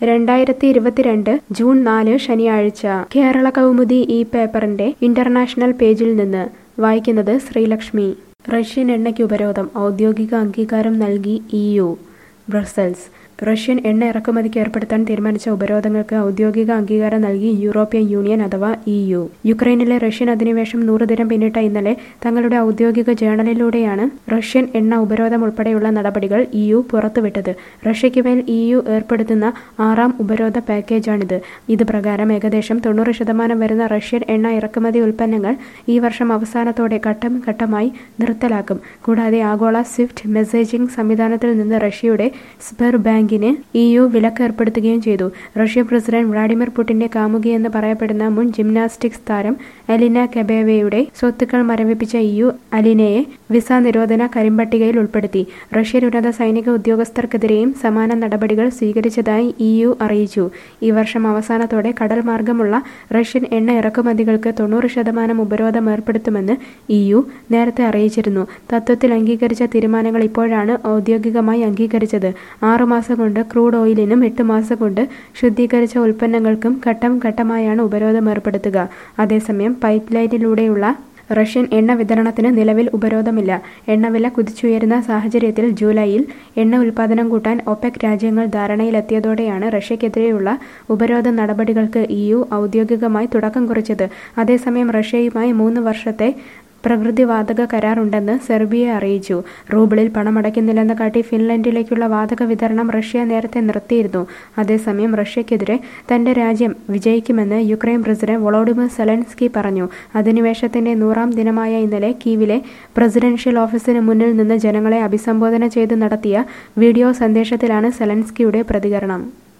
രണ്ടായിരത്തി ഇരുപത്തിരണ്ട് ജൂൺ നാല് ശനിയാഴ്ച കേരള കൗമുദി ഈ പേപ്പറിന്റെ ഇന്റർനാഷണൽ പേജിൽ നിന്ന് വായിക്കുന്നത് ശ്രീലക്ഷ്മി റഷ്യൻ എണ്ണയ്ക്ക് ഉപരോധം ഔദ്യോഗിക അംഗീകാരം നൽകി ഇ യു ബ്രസൽസ് റഷ്യൻ എണ്ണ ഇറക്കുമതിക്ക് ഏർപ്പെടുത്താൻ തീരുമാനിച്ച ഉപരോധങ്ങൾക്ക് ഔദ്യോഗിക അംഗീകാരം നൽകി യൂറോപ്യൻ യൂണിയൻ അഥവാ ഇ യു യുക്രൈനിലെ റഷ്യൻ അധിനിവേശം നൂറ് ദിനം പിന്നിട്ട ഇന്നലെ തങ്ങളുടെ ഔദ്യോഗിക ജേണലിലൂടെയാണ് റഷ്യൻ എണ്ണ ഉപരോധം ഉൾപ്പെടെയുള്ള നടപടികൾ ഇ യു പുറത്തുവിട്ടത് റഷ്യയ്ക്ക് മേൽ ഇ യു ഏർപ്പെടുത്തുന്ന ആറാം ഉപരോധ പാക്കേജാണിത് ഇത് പ്രകാരം ഏകദേശം തൊണ്ണൂറ് ശതമാനം വരുന്ന റഷ്യൻ എണ്ണ ഇറക്കുമതി ഉൽപ്പന്നങ്ങൾ ഈ വർഷം അവസാനത്തോടെ ഘട്ടം ഘട്ടമായി നിർത്തലാക്കും കൂടാതെ ആഗോള സ്വിഫ്റ്റ് മെസ്സേജിംഗ് സംവിധാനത്തിൽ നിന്ന് റഷ്യയുടെ സ്പെർ ബാങ്കിന് ഇ യു വിലക്ക് ഏർപ്പെടുത്തുകയും ചെയ്തു റഷ്യൻ പ്രസിഡന്റ് വ്ളാഡിമിർ പുടിന്റെ കാമുകിയെന്ന് പറയപ്പെടുന്ന മുൻ ജിംനാസ്റ്റിക്സ് താരം അലിന കെബേവയുടെ സ്വത്തുക്കൾ മരവിപ്പിച്ച ഇ യു അലിനയെ വിസ നിരോധന കരിമ്പട്ടികയിൽ ഉൾപ്പെടുത്തി റഷ്യൻ ഉന്നത സൈനിക ഉദ്യോഗസ്ഥർക്കെതിരെയും സമാന നടപടികൾ സ്വീകരിച്ചതായി ഇ യു അറിയിച്ചു ഈ വർഷം അവസാനത്തോടെ കടൽ മാർഗമുള്ള റഷ്യൻ എണ്ണ ഇറക്കുമതികൾക്ക് തൊണ്ണൂറ് ശതമാനം ഉപരോധം ഏർപ്പെടുത്തുമെന്ന് ഇ യു നേരത്തെ അറിയിച്ചിരുന്നു തത്വത്തിൽ അംഗീകരിച്ച തീരുമാനങ്ങൾ ഇപ്പോഴാണ് ഔദ്യോഗികമായി അംഗീകരിച്ചത് ആറുമാസം കൊണ്ട് ക്രൂഡ് ഓയിലിനും എട്ട് മാസം കൊണ്ട് ശുദ്ധീകരിച്ച ഉൽപ്പന്നങ്ങൾക്കും ഘട്ടം ഘട്ടമായാണ് ഉപരോധം ഏർപ്പെടുത്തുക അതേസമയം പൈപ്പ് ലൈനിലൂടെയുള്ള റഷ്യൻ എണ്ണ വിതരണത്തിന് നിലവിൽ ഉപരോധമില്ല എണ്ണവില കുതിച്ചുയരുന്ന സാഹചര്യത്തിൽ ജൂലൈയിൽ എണ്ണ ഉൽപ്പാദനം കൂട്ടാൻ ഒപെക് രാജ്യങ്ങൾ ധാരണയിലെത്തിയതോടെയാണ് റഷ്യക്കെതിരെയുള്ള ഉപരോധ നടപടികൾക്ക് ഇ യു ഔദ്യോഗികമായി തുടക്കം കുറിച്ചത് അതേസമയം റഷ്യയുമായി മൂന്ന് വർഷത്തെ പ്രകൃതിവാതക കരാറുണ്ടെന്ന് സെർബിയ അറിയിച്ചു റൂബിളിൽ പണമടയ്ക്കുന്നില്ലെന്ന് കാട്ടി ഫിൻലൻഡിലേക്കുള്ള വാതക വിതരണം റഷ്യ നേരത്തെ നിർത്തിയിരുന്നു അതേസമയം റഷ്യക്കെതിരെ തന്റെ രാജ്യം വിജയിക്കുമെന്ന് യുക്രൈൻ പ്രസിഡന്റ് വൊളോഡിമിർ സെലൻസ്കി പറഞ്ഞു അധിനിവേശത്തിന്റെ നൂറാം ദിനമായ ഇന്നലെ കീവിലെ പ്രസിഡൻഷ്യൽ ഓഫീസിന് മുന്നിൽ നിന്ന് ജനങ്ങളെ അഭിസംബോധന ചെയ്ത് നടത്തിയ വീഡിയോ സന്ദേശത്തിലാണ് സെലൻസ്കിയുടെ പ്രതികരണം